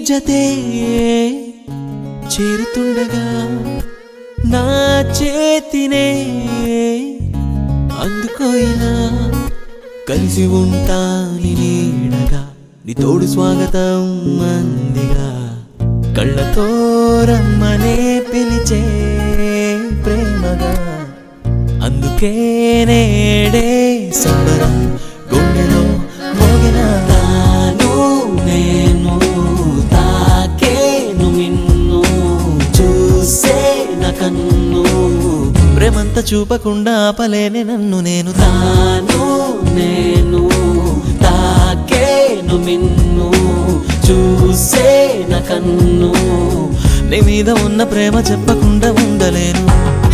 జతే చేరుతుండగా నా చేతినే అందుకోయినా కలిసి ఉంటాని నీడగా నీ తోడు స్వాగతం మందిగా కళ్ళతో రమ్మనే పిలిచే ప్రేమగా అందుకే నేడే సంబరం గుండెలో మోగిన తాను నేను తాకేను నిన్ను చూసే నా కన్ను ప్రేమంత చూపకుండా ఆపలేని నన్ను నేను తాను నేను తాకేను నిన్ను చూసే నా కన్ను నీ మీద ఉన్న ప్రేమ చెప్పకుండా ఉండలేను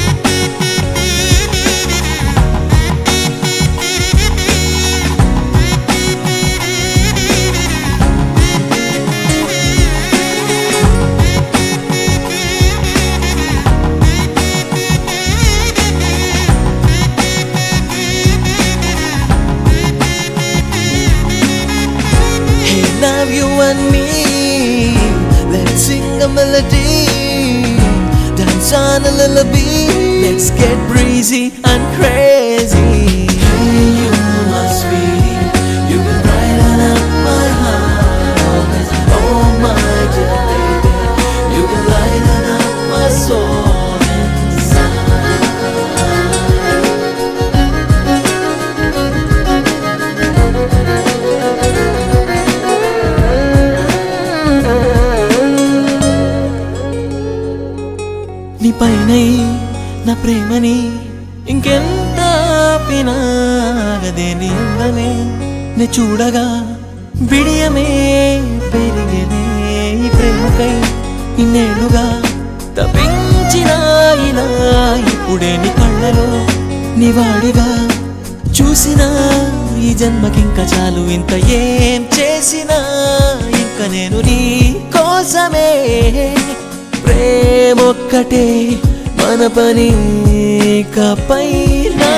Hey, now you and me, let's sing a melody, dance on a lullaby. Let's get breezy and crazy. Hey, you, my sweetie, you can brighten up my heart. Oh, my dear baby, you can lighten up my soul inside. నీ పైనై నా ప్రేమని ఇంకెంత పినాగదే నీ అందమే నే చూడగా బిడియమే పెరిగేనే ఈ ప్రేమకై ఇన్నేళ్ళుగా తప్పించిన ఇలా ఇప్పుడే నీ కళ్ళలో నీ వాడిగా చూసిన ఈ జన్మకింక చాలు ఇంత ఏం చేసినా ఇంక నేను నీ కోసమే ప్రేమొక్కటే మన పని కపైనా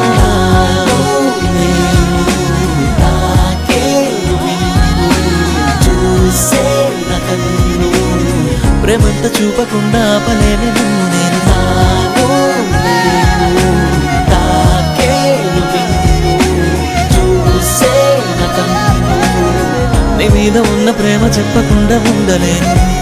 ప్రేమంత చూపకుండా ఆపలేని నన్ను నేను తాను నేను తాకేను నిన్ను చూసే నా కన్ను నీ మీద ఉన్న ప్రేమ చెప్పకుండా ఉండలేను